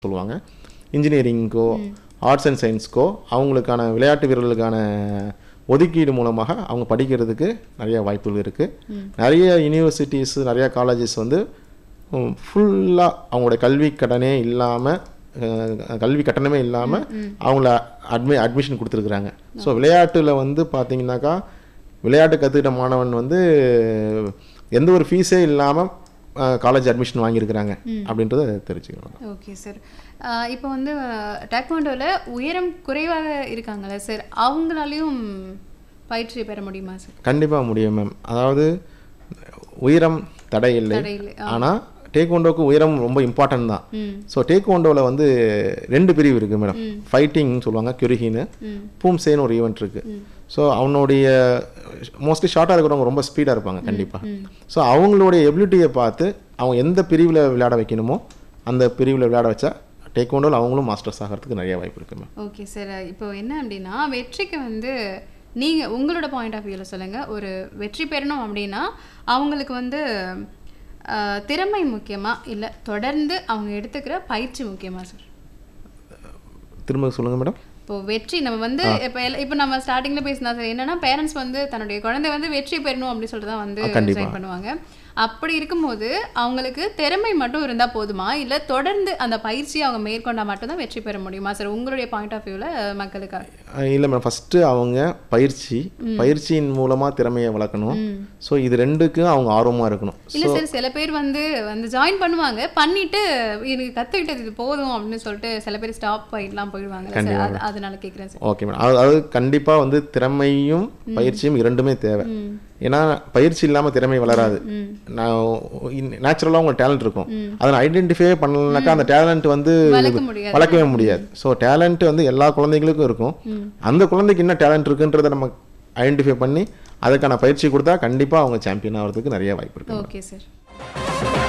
சொல்லுவாங்க இன்ஜினியரிங்க்கோ arts and சயின்ஸ்க்கோ அவங்களுக்கான விளையாட்டு வீரர்களுக்கான ஒதுக்கீடு மூலமாக அவங்க படிக்கிறதுக்கு நிறைய வாய்ப்புகள் இருக்குது நிறைய யூனிவர்சிட்டிஸ் நிறைய காலேஜஸ் வந்து ஃபுல்லாக அவங்களோட கல்வி கடனே இல்லாமல் கல்வி கட்டணமே இல்லாமல் அவங்கள அட்மி அட்மிஷன் கொடுத்துருக்குறாங்க ஸோ விளையாட்டில் வந்து பார்த்தீங்கன்னாக்கா விளையாட்டு கற்றுக்கிட்ட மாணவன் வந்து எந்த ஒரு ஃபீஸே இல்லாமல் காலேஜ் அட்மிஷன் வாங்கியிருக்கிறாங்க அப்படின்றத தெரிஞ்சுக்கணும் ஓகே சார் இப்போ வந்து டேக்வாண்டோவில் உயரம் குறைவாக இருக்காங்கல்ல சார் அவங்களாலையும் பயிற்சி பெற முடியுமா சார் கண்டிப்பாக முடியும் மேம் அதாவது உயரம் தடை இல்லை தடையில்லை ஆனால் டேக்வாண்டோக்கு உயரம் ரொம்ப இம்பார்ட்டன்ட் தான் ம் ஸோ டேக்வாண்டோவில் வந்து ரெண்டு பிரிவு இருக்குது மேடம் ஃபைட்டிங்னு சொல்லுவாங்க கியூரிஹின்னு ம் பூம்சேன்னு ஒரு ஈவெண்ட் இருக்குது ஸோ அவனுடைய மோஸ்ட்லி ஷார்ட்டாக இருக்கிறவங்க ரொம்ப ஸ்பீடாக இருப்பாங்க கண்டிப்பாக ஸோ அவங்களுடைய எபிலிட்டியை பார்த்து அவங்க எந்த பிரிவில் விளையாட வைக்கணுமோ அந்த பிரிவில் விளையாட வச்சா டேக்வாண்டோவில் அவங்களும் மாஸ்டர்ஸ் ஆகிறதுக்கு நிறைய வாய்ப்பு இருக்குது மேம் ஓகே சார் இப்போ என்ன அப்படின்னா வெற்றிக்கு வந்து நீங்கள் உங்களோட பாயிண்ட் ஆஃப் வியூவில் சொல்லுங்கள் ஒரு வெற்றி பெறணும் அப்படின்னா அவங்களுக்கு வந்து அஹ், திறமை முக்கியமா இல்லை தொடர்ந்து அவங்க எடுத்துக்கிற பயிற்சி முக்கியமா சார் திரும்ப சொல்லுங்கள் மேடம் இப்போ வெற்றி நம்ம வந்து இப்போ எல்லாம் இப்போ நம்ம ஸ்டார்டிங்கில் பேசினா சார் என்னன்னா பேரண்ட்ஸ் வந்து தன்னுடைய குழந்தை வந்து வெற்றி பெறணும் அப்படின்னு சொல்லிட்டு தான் வந்து கண்டிப்பா. ட்ரை பண்ணுவாங்க அப்படி இருக்கும்போது அவங்களுக்கு திறமை மட்டும் இருந்தால் போதுமா இல்லை தொடர்ந்து அந்த பயிற்சியை அவங்க மேற்கொண்டா மட்டும்தான் வெற்றி பெற முடியுமா சார் உங்களுடைய பாயிண்ட் ஆஃப் வியூவில் மக்களுக்காக இல்லை மேடம் ஃபஸ்ட்டு அவங்க பயிற்சி பயிற்சியின் மூலமாக திறமையை வளர்க்கணும் ஸோ இது ரெண்டுக்கும் அவங்க ஆர்வமாக இருக்கணும் இல்ல சார் சில பேர் வந்து வந்து ஜாயின் பண்ணுவாங்க பண்ணிட்டு எனக்கு கத்துக்கிட்டது இது போதும் அப்படின்னு சொல்லிட்டு சில பேர் ஸ்டாப் ஆயிடலாம் போயிடுவாங்க சார் அது- அதனால கேட்குறேன் சார் ஓகே மேடம் அதாவது கண்டிப்பாக வந்து திறமையும் பயிற்சியும் இரண்டுமே தேவை ஏன்னா பயிற்சி இல்லாமல் திறமை வளராது நான் நேச்சுரலாக உங்க டேலண்ட் இருக்கும் அதை ஐடென்டிஃபை பண்ணலனாக்கா அந்த டேலண்ட் வந்து வளர்க்க முடியாது வளர்க்கவே முடியாது ஸோ டேலண்ட் வந்து எல்லா குழந்தைங்களுக்கும் இருக்கும் அந்த குழந்தைக்கு என்ன டேலண்ட் இருக்குன்றதை நம்ம ஐடென்டிஃபை பண்ணி அதுக்கான பயிற்சி கொடுத்தா கண்டிப்பாக அவங்க சாம்பியன் ஆகிறதுக்கு நிறைய வாய்ப்பு இருக்கு ஓகே சார்